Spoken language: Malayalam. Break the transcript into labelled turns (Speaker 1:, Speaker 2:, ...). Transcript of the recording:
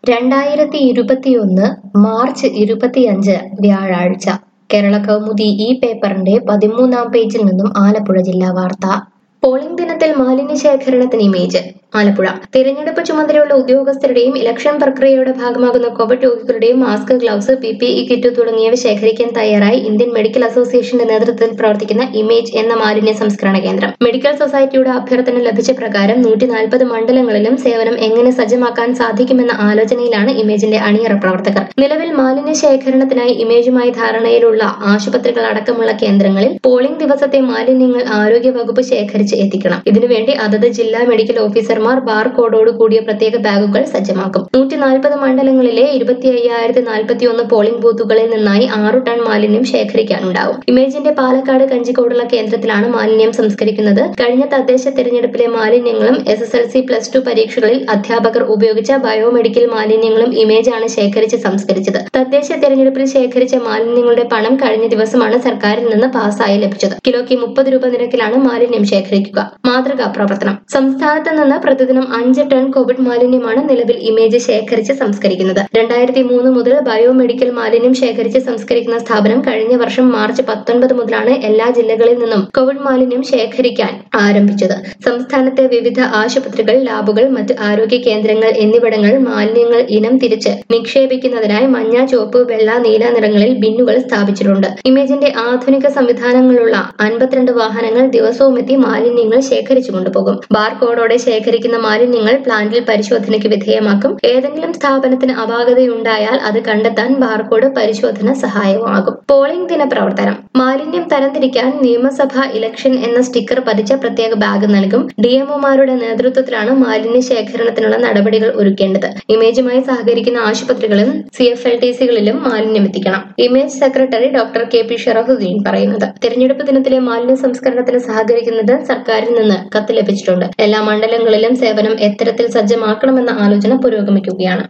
Speaker 1: രണ്ടായിരത്തി ഇരുപത്തിയൊന്ന് മാർച്ച് ഇരുപത്തിയഞ്ച് വ്യാഴാഴ്ച കേരള കൗമുദി ഈ പേപ്പറിന്റെ പതിമൂന്നാം പേജിൽ നിന്നും ആലപ്പുഴ ജില്ലാ വാർത്ത പോളിംഗ് ദിനത്തിൽ മാലിന്യ ശേഖരണത്തിന് ഇമേജ് ആലപ്പുഴ തിരഞ്ഞെടുപ്പ് ചുമതലയുള്ള ഉദ്യോഗസ്ഥരുടെയും ഇലക്ഷൻ പ്രക്രിയയുടെ ഭാഗമാകുന്ന കോവിഡ് രോഗികളുടെയും mask gloves P P E kit തുടങ്ങിയവ ശേഖരിക്കാൻ തയ്യാറായി ഇന്ത്യൻ മെഡിക്കൽ അസോസിയേഷന്റെ നേതൃത്വത്തിൽ പ്രവർത്തിക്കുന്ന ഇമേജ് എന്ന മാലിന്യ സംസ്കരണ കേന്ദ്രം മെഡിക്കൽ സൊസൈറ്റിയുടെ അഭ്യർത്ഥന ലഭിച്ച പ്രകാരം നൂറ്റി നാൽപ്പത് മണ്ഡലങ്ങളിലും സേവനം എങ്ങനെ സജ്ജമാക്കാൻ സാധിക്കുമെന്ന ആലോചനയിലാണ് ഇമേജിന്റെ അണിയറ പ്രവർത്തകർ നിലവിൽ മാലിന്യ ശേഖരണത്തിനായി ഇമേജുമായി ധാരണയിലുള്ള ആശുപത്രികൾ അടക്കമുള്ള കേന്ദ്രങ്ങളിൽ പോളിംഗ് ദിവസത്തെ മാലിന്യങ്ങൾ ആരോഗ്യ വകുപ്പ് ശേഖരിച്ച് എത്തിക്കണം ഇതിനുവേണ്ടി അതത് ജില്ലാ മെഡിക്കൽ ഓഫീസർമാർ ബാർ കോഡോട് കൂടിയ പ്രത്യേക ബാഗുകൾ സജ്ജമാക്കും നൂറ്റി നാൽപ്പത് മണ്ഡലങ്ങളിലെ ഇരുപത്തി അയ്യായിരത്തി നാൽപ്പത്തി ഒന്ന് പോളിംഗ് ബൂത്തുകളിൽ നിന്നായി ആറു ടൺ മാലിന്യം ശേഖരിക്കാനുണ്ടാവും ഇമേജിന്റെ പാലക്കാട് കഞ്ചിക്കോടുള്ള കേന്ദ്രത്തിലാണ് മാലിന്യം സംസ്കരിക്കുന്നത് കഴിഞ്ഞ തദ്ദേശ തെരഞ്ഞെടുപ്പിലെ മാലിന്യങ്ങളും S S L C plus two പരീക്ഷകളിൽ അധ്യാപകർ ഉപയോഗിച്ച ബയോമെഡിക്കൽ മാലിന്യങ്ങളും ഇമേജാണ് ശേഖരിച്ച് സംസ്കരിച്ചത് തദ്ദേശ തെരഞ്ഞെടുപ്പിൽ ശേഖരിച്ച മാലിന്യങ്ങളുടെ പണം കഴിഞ്ഞ ദിവസമാണ് സർക്കാരിൽ നിന്ന് പാസ്സായി ലഭിച്ചത് കിലോയ്ക്ക് മുപ്പത് രൂപ നിരക്കിലാണ് മാലിന്യം ശേഖരിക്കുക മാതൃകാ പ്രവർത്തനം സംസ്ഥാനത്ത് നിന്ന് പ്രതിദിനം അഞ്ച് ടൺ കോവിഡ് മാലിന്യമാണ് നിലവിൽ ഇമേജ് ശേഖരിച്ച് സംസ്കരിക്കുന്നത് രണ്ടായിരത്തി മൂന്ന് മുതൽ ബയോമെഡിക്കൽ മാലിന്യം ശേഖരിച്ച് സംസ്കരിക്കുന്ന സ്ഥാപനം കഴിഞ്ഞ വർഷം മാർച്ച് പത്തൊൻപത് മുതലാണ് എല്ലാ ജില്ലകളിൽ നിന്നും കോവിഡ് മാലിന്യം ശേഖരിക്കാൻ ആരംഭിച്ചത് സംസ്ഥാനത്തെ വിവിധ ആശുപത്രികൾ ലാബുകൾ മറ്റ് ആരോഗ്യ കേന്ദ്രങ്ങൾ എന്നിവിടങ്ങളിൽ മാലിന്യങ്ങൾ ഇനം തിരിച്ച് നിക്ഷേപിക്കുന്നതിനായി മഞ്ഞ ചുവപ്പ് വെള്ള നീല നിറങ്ങളിൽ ബിന്നുകൾ സ്ഥാപിച്ചിട്ടുണ്ട് ഇമേജിന്റെ ആധുനിക സംവിധാനങ്ങളുള്ള അൻപത്തിരണ്ട് വാഹനങ്ങൾ ദിവസവും എത്തി മാലിന്യങ്ങൾ ശേഖരിച്ചു കൊണ്ടുപോകും ബാർകോഡോടെ ശേഖരിക്കുന്ന മാലിന്യങ്ങൾ പ്ലാന്റിൽ പരിശോധനയ്ക്ക് വിധേയമാക്കും ഏതെങ്കിലും സ്ഥാപനത്തിന് അപാകതയുണ്ടായാൽ അത് കണ്ടെത്താൻ ബാർകോഡ് പരിശോധന സഹായമാകും പോളിംഗ് ദിന പ്രവർത്തനം മാലിന്യം തരംതിരിക്കാൻ നിയമസഭ ഇലക്ഷൻ എന്ന സ്റ്റിക്കർ പതിച്ച പ്രത്യേക ബാഗ് നൽകും ഡിഎംഒമാരുടെ നേതൃത്വത്തിലാണ് മാലിന്യ ശേഖരണത്തിനുള്ള നടപടികൾ ഒരുക്കേണ്ടത് ഇമേജുമായി സഹകരിക്കുന്ന ആശുപത്രികളും സി എഫ് എൽ ടി സികളിലും മാലിന്യം എത്തിക്കണം ഇമേജ് secretary doctor K P Sharafuddeen പറയുന്നത് തിരഞ്ഞെടുപ്പ് ദിനത്തിലെ മാലിന്യ സംസ്കരണത്തിന് സഹകരിക്കുന്നത് സർക്കാരിൽ നിന്ന് കത്ത് ലഭിച്ചിട്ടുണ്ട് എല്ലാ മണ്ഡലങ്ങളിലും സേവനം എത്തരത്തിൽ സജ്ജമാക്കണമെന്ന ആലോചന പുരോഗമിക്കുകയാണ്